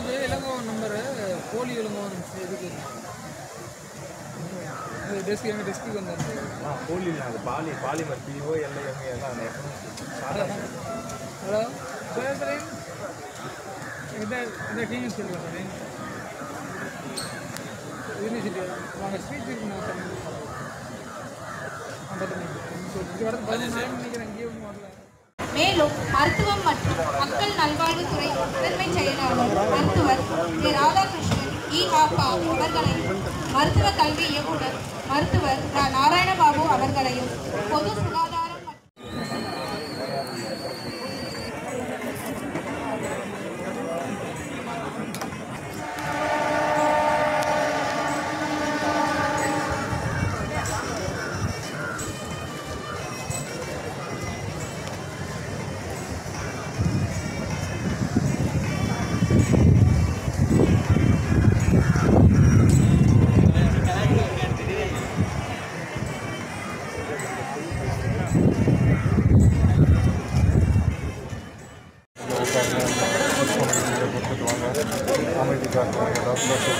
வந்து இளங்கோவன் நம்பரு போலி இளங்கோவன் இதுக்கு டெஸ்க் எங்கள் டெஸ்க்கு வந்தாரு ஆ போலியில் அது பாலி பாலிமர் பிஓ எல்ஐஎம்ஏ எல்லாம் ஹலோ சார் சார் இந்த இந்த டிவி சொல்லுங்கள் சார் யூனிவர்சிட்டி வாங்க ஸ்பீச் இருக்குண்ணா சார் பத்து மணிக்கு இது வரது பதினஞ்சு நாள் நினைக்கிறேன் இங்கேயே ஒன்றும் வரல மேலும் மருத்துவம் மற்றும் மக்கள் நல்வாழ்வுத்துறை முதன்மை செயலாளர் மருத்துவர் கே ராதாகிருஷ்ணன் இ ஆகா அவர்களையும் மருத்துவ கல்வி இயக்குனர் மருத்துவர் ரா நாராயணபாபு அவர்களையும் பொது சுகாதாரம் மற்றும் அமைதி காட்டுறாங்க டாக்டர்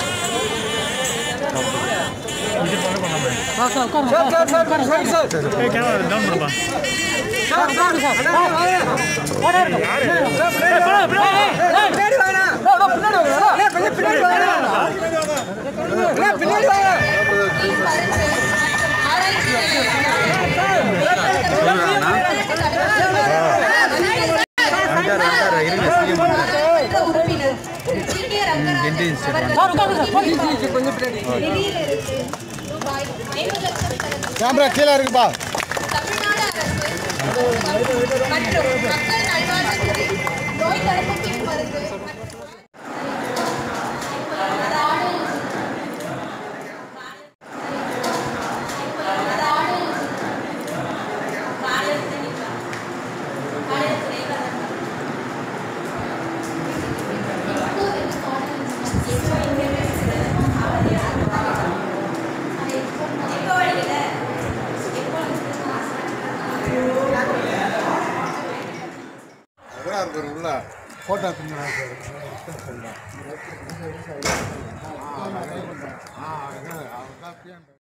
உறுப்பினர் டி.கே. ரங்கராஜன் அவர்கள் நிதியிலிருந்து ரூபாய் ஐந்து லட்சம் பெறும் கேமரா கீழே இருக்குப்பா தமிழ்நாடு அரசு மற்றும் மக்கள் நல்வாழ்வுத்துறை நோய் தடுப்பு பின் மருந்து மற்றும் உள்ள ஃபோட்டோ பின்னாடி